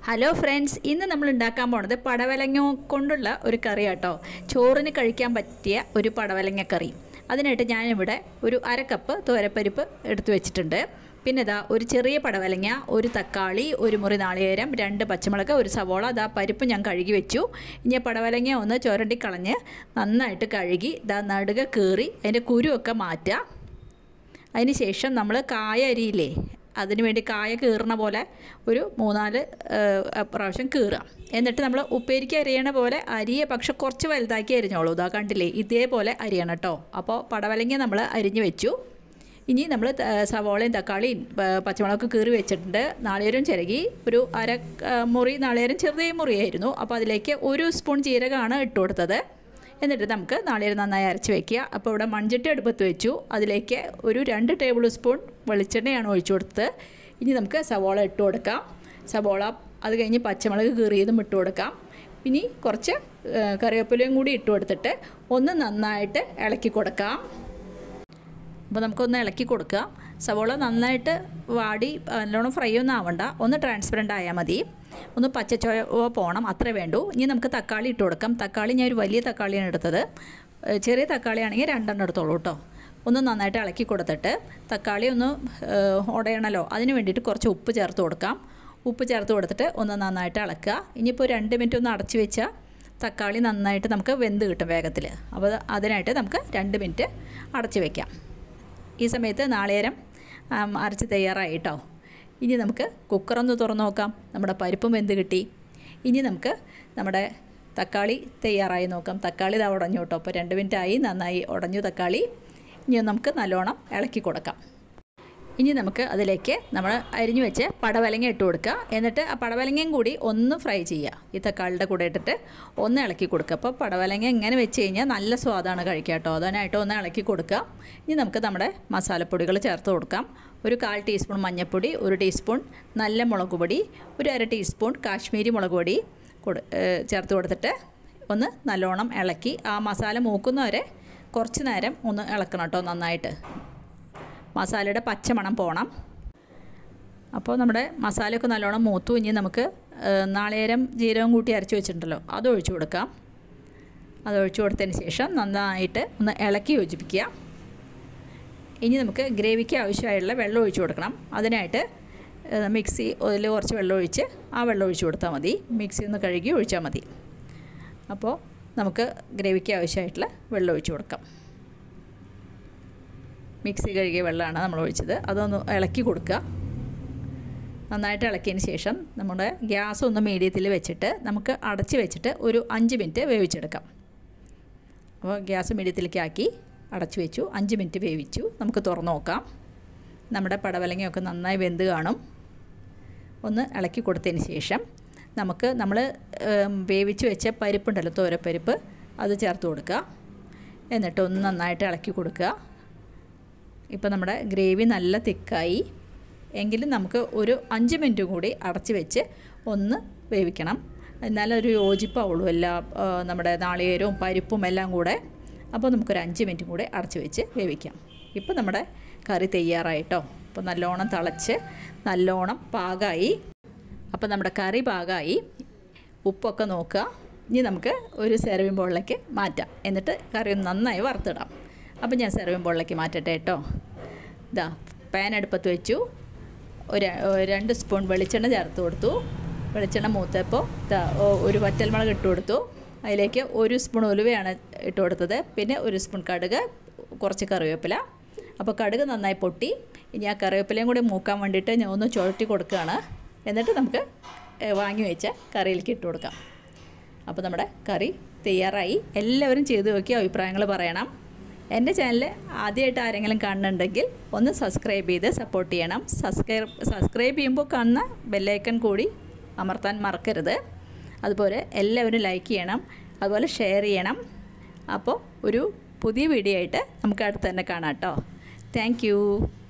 hello friends ഇന്ന് നമ്മൾ ഉണ്ടാക്കാൻ പോണത് പടവലങ്ങ കൊണ്ടുള്ള ഒരു കറി കേട്ടോ ചോറിന് കഴിക്കാൻ പറ്റിയ ഒരു പടവലങ്ങ കറി അതിനായിട്ട് ഞാനിവിടെ ഒരു അര കപ്പ് തോരപ്പരിപ്പ് എടുത്തു വെച്ചിട്ടുണ്ട് പിന്നെ ഇതാ ഒരു ചെറിയ പടവലങ്ങ ഒരു തക്കാളി ഒരു മുറി നാളികേരം രണ്ട് പച്ചമുളക് ഒരു സവോള അതാ പരിപ്പ് ഞാൻ കഴുകി വെച്ചു ഇനി പടവലങ്ങ ഒന്ന് ചുരണ്ടി കളഞ്ഞ് നന്നായിട്ട് കഴുകി ഇതാ നടുക കീറി അതിൻ്റെ കുരുവൊക്കെ മാറ്റുക അതിന് ശേഷം നമ്മൾ കായ അരിയില്ലേ അതിന് വേണ്ടി കായ കീറണ പോലെ ഒരു മൂന്നാല് ഏഹ്, പ്രാവശ്യം കീറുക എന്നിട്ട് നമ്മൾ ഉപ്പേരിക്ക് അരിയണ പോലെ അരിയെ പക്ഷെ കുറച്ച് വലുതാക്കി അരിഞ്ഞോളൂ ഇതാ കണ്ടില്ലേ ഇതേപോലെ അരിയണം കേട്ടോ അപ്പോൾ പടവലങ്ങ നമ്മൾ അരിഞ്ഞ് വെച്ചു ഇനി നമ്മൾ സവോളയും തക്കാളിയും പ- പച്ചമുളകൊക്കെ കീറി വെച്ചിട്ടുണ്ട് നാളികേരം ചിരകി ഒരു അര ആ, മുറി നാളികേരം ചെറിയ മുറിയായിരുന്നു അപ്പോൾ അതിലേക്ക് ഒരു സ്പൂൺ ജീരകമാണ് ഇട്ട് കൊടുത്തത് എന്നിട്ട് നമുക്ക് നാളികേരം നന്നായി അരച്ച് വെക്കുക അപ്പോൾ ഇവിടെ മൺചട്ടി അടുപ്പത്ത് വെച്ചു അതിലേക്ക് ഒരു രണ്ട് ടേബിൾ സ്പൂൺ വെളിച്ചെണ്ണയാണ് ഒഴിച്ചു കൊടുത്തത് ഇനി നമുക്ക് സവോള ഇട്ട് കൊടുക്കാം സവോള അത് കഴിഞ്ഞ് പച്ചമുളക് കീറിയതും ഇട്ട് കൊടുക്കാം ഇനി കുറച്ച് ഏ, കറിവേപ്പിലയും കൂടി ഇട്ട് കൊടുത്തിട്ട് ഒന്ന് നന്നായിട്ട് ഇളക്കി കൊടുക്കാം അപ്പോൾ നമുക്കൊന്ന് ഇളക്കി കൊടുക്കുക സവോള നന്നായിട്ട് വാടി നല്ലോണം ഫ്രൈ ഒന്നും ആവണ്ട ഒന്ന് ട്രാൻസ്പെറൻ്റ് ആയാൽ മതി ഒന്ന് പച്ചച്ചോവ പോകണം അത്രേ വേണ്ടൂ ഇനി നമുക്ക് തക്കാളി ഇട്ട് കൊടുക്കാം തക്കാളി ഞാൻ ഒരു വലിയ തക്കാളിയാണ് എടുത്തത് ഏഹ് ചെറിയ തക്കാളി ആണെങ്കിൽ രണ്ടെണ്ണം എടുത്തോളൂ കേട്ടോ ഒന്ന് നന്നായിട്ട് ഇളക്കി കൊടുത്തിട്ട് തക്കാളി ഒന്ന് ഏഹ് ഉടയണമല്ലോ അതിന് വേണ്ടിയിട്ട് കുറച്ച് ഉപ്പ് ചേർത്ത് കൊടുക്കാം ഉപ്പ് ചേർത്ത് കൊടുത്തിട്ട് ഒന്ന് നന്നായിട്ട് ഇളക്കുക ഇനിയിപ്പോൾ രണ്ട് മിനിറ്റ് ഒന്ന് അടച്ച് വെച്ചാൽ തക്കാളി നന്നായിട്ട് നമുക്ക് വെന്ത് കിട്ടും വേഗത്തിൽ അപ്പോൾ അതിനായിട്ട് നമുക്ക് രണ്ട് മിനിറ്റ് അടച്ച് വെക്കാം ഈ സമയത്ത് നാളേരം ആം, അരച്ച് തയ്യാറായി കേട്ടോ ഇനി നമുക്ക് കുക്കറൊന്ന് തുറന്ന് നോക്കാം നമ്മുടെ പരിപ്പും വെന്ത് കിട്ടി ഇനി നമുക്ക് നമ്മുടെ തക്കാളി തയ്യാറായി നോക്കാം തക്കാളി ഇതാ ഉടഞ്ഞു കേട്ടോ അപ്പോൾ രണ്ട് മിനിറ്റ് ആയി നന്നായി ഉടഞ്ഞു തക്കാളി ഇനി നമുക്ക് നല്ലോണം ഇളക്കി കൊടുക്കാം ഇനി നമുക്ക് അതിലേക്ക് നമ്മൾ അരിഞ്ഞു വെച്ച് പടവലങ്ങ ഇട്ട് കൊടുക്കുക എന്നിട്ട് ആ പടവലങ്ങയും കൂടി ഒന്ന് ഫ്രൈ ചെയ്യുക ഈ തക്കാളിയുടെ കൂടെ ഇട്ടിട്ട് ഒന്ന് ഇളക്കി കൊടുക്കുക അപ്പോൾ പടവലങ്ങ ഇങ്ങനെ വെച്ച് കഴിഞ്ഞാൽ നല്ല സ്വാദാണ് കഴിക്കുക കേട്ടോ അതിനായിട്ട് ഒന്ന് ഇളക്കി കൊടുക്കുക ഇനി നമുക്ക് നമ്മുടെ മസാലപ്പൊടികൾ ചേർത്ത് കൊടുക്കാം ഒരു കാൽ ടീസ്പൂൺ മഞ്ഞൾപ്പൊടി ഒരു ടീസ്പൂൺ നല്ല മുളക് പൊടി ഒരു അര ടീസ്പൂൺ കാശ്മീരി മുളക് പൊടി കൊടു ഏഹ് ചേർത്ത് കൊടുത്തിട്ട് ഒന്ന് നല്ലോണം ഇളക്കി ആ മസാല മൂക്കുന്നവരെ കുറച്ച് നേരം ഒന്ന് ഇളക്കണം കേട്ടോ നന്നായിട്ട് മസാലയുടെ പച്ചമണം പോകണം അപ്പോൾ നമ്മുടെ മസാലയൊക്കെ നല്ലോണം മൂത്തു ഇനി നമുക്ക് ഏഹ്, നാളികേരം ജീരകം കൂട്ടി അരച്ച് വെച്ചിട്ടുണ്ടല്ലോ അത് ഒഴിച്ചു കൊടുക്കാം അത് ഒഴിച്ചു കൊടുത്തതിന് ശേഷം നന്നായിട്ട് ഒന്ന് ഇളക്കി യോജിപ്പിക്കുക ഇനി നമുക്ക് ഗ്രേവിക്ക് ആവശ്യമായുള്ള വെള്ളം ഒഴിച്ചു കൊടുക്കണം അതിനായിട്ട് ഏഹ്, മിക്സി അതിൽ കുറച്ച് വെള്ളം ഒഴിച്ച് ആ വെള്ളം ഒഴിച്ചു കൊടുത്താൽ മതി മിക്സി ഒന്ന് കഴുകി ഒഴിച്ചാൽ മതി അപ്പോൾ നമുക്ക് ഗ്രേവിക്ക് ആവശ്യമായിട്ടുള്ള വെള്ളം ഒഴിച്ചു കൊടുക്കാം മിക്സി കഴുകിയ വെള്ളമാണ് നമ്മൾ ഒഴിച്ചത് അതൊന്ന് ഇളക്കി കൊടുക്കുക നന്നായിട്ട് ഇളക്കിയതിന് ശേഷം നമ്മുടെ ഗ്യാസ് ഒന്ന് മീഡിയത്തിൽ വെച്ചിട്ട് നമുക്ക് അടച്ച് വെച്ചിട്ട് ഒരു അഞ്ച് മിനിറ്റ് വേവിച്ചെടുക്കാം അപ്പോൾ ഗ്യാസ് മീഡിയത്തിലേക്ക് ആക്കി അടച്ചു വെച്ചു അഞ്ച് മിനിറ്റ് വേവിച്ചു നമുക്ക് തുറന്ന് നോക്കാം നമ്മുടെ പടവലങ്ങയൊക്കെ നന്നായി വെന്ത് കാണും ഒന്ന് ഇളക്കി കൊടുത്തതിന് ശേഷം നമുക്ക് നമ്മൾ വേവിച്ച് വെച്ച പരിപ്പുണ്ടല്ലോ തോരപ്പരിപ്പ് അത് ചേർത്ത് കൊടുക്കുക എന്നിട്ട് ഒന്ന് നന്നായിട്ട് ഇളക്കി കൊടുക്കുക ഇപ്പോൾ നമ്മുടെ ഗ്രേവി നല്ല തിക്കായി എങ്കിലും നമുക്ക് ഒരു അഞ്ച് മിനിറ്റ് കൂടി അടച്ച് വെച്ച് ഒന്ന് വേവിക്കണം എന്നാലൊരു യോജിപ്പാവുള്ളൂ എല്ലാ ആ, നമ്മുടെ നാളികേരവും പരിപ്പും എല്ലാം കൂടെ അപ്പോൾ നമുക്കൊരു അഞ്ച് മിനിറ്റും കൂടെ അടച്ച് വെച്ച് വേവിക്കാം ഇപ്പോൾ നമ്മുടെ കറി തയ്യാറായിട്ടോ അപ്പോൾ നല്ലോണം തിളച്ച് നല്ലോണം പാകമായി അപ്പോൾ നമ്മുടെ കറി പാകമായി ഉപ്പൊക്കെ നോക്കുക ഇനി നമുക്ക് ഒരു സെർവിങ് ബോളിലേക്ക് മാറ്റാം എന്നിട്ട് കറി ഒന്ന് നന്നായി വറുത്തിടാം അപ്പോൾ ഞാൻ സെർവിങ് ബോളിലേക്ക് മാറ്റട്ടെ കേട്ടോ ഇതാ പാൻ അടുപ്പത്ത് വെച്ചു ഒരു രണ്ട് സ്പൂൺ വെളിച്ചെണ്ണ ചേർത്ത് കൊടുത്തു വെളിച്ചെണ്ണ മൂത്തപ്പോൾ ഇതാ ഒ- ഒരു വറ്റൽമുളക് ഇട്ട് കൊടുത്തു അതിലേക്ക് ഒരു സ്പൂൺ ഉലുവയാണ് ഇട്ട് കൊടുത്തത് പിന്നെ ഒരു സ്പൂൺ കടുക് കുറച്ച് കറിവേപ്പില അപ്പോൾ കടുക് നന്നായി പൊട്ടി ഇനി ആ കറിവേപ്പിലയും കൂടി മൂക്കാൻ വേണ്ടിയിട്ട് ഞാൻ ഒന്ന് ചുഴറ്റി കൊടുക്കുകയാണ് എന്നിട്ട് നമുക്ക് ഏ, വാങ്ങി വെച്ച കറിയിലേക്ക് ഇട്ട് കൊടുക്കാം അപ്പോൾ നമ്മുടെ കറി തയ്യാറായി എല്ലാവരും ചെയ്തു നോക്കി അഭിപ്രായങ്ങൾ പറയണം എൻ്റെ ചാനൽ ആദ്യമായിട്ട് ആരെങ്കിലും കാണുന്നുണ്ടെങ്കിൽ ഒന്ന് സബ്സ്ക്രൈബ് ചെയ്ത് സപ്പോർട്ട് ചെയ്യണം സബ്സ്ക്രൈബ് സബ്സ്ക്രൈബ് ചെയ്യുമ്പോൾ കാണുന്ന ബെല്ലൈക്കൺ കൂടി അമർത്താൻ മറക്കരുത് അതുപോലെ എല്ലാവരും ലൈക്ക് ചെയ്യണം അതുപോലെ ഷെയർ ചെയ്യണം അപ്പോൾ ഒരു പുതിയ വീഡിയോ ആയിട്ട് നമുക്ക് അടുത്ത് തന്നെ കാണാം കേട്ടോ താങ്ക്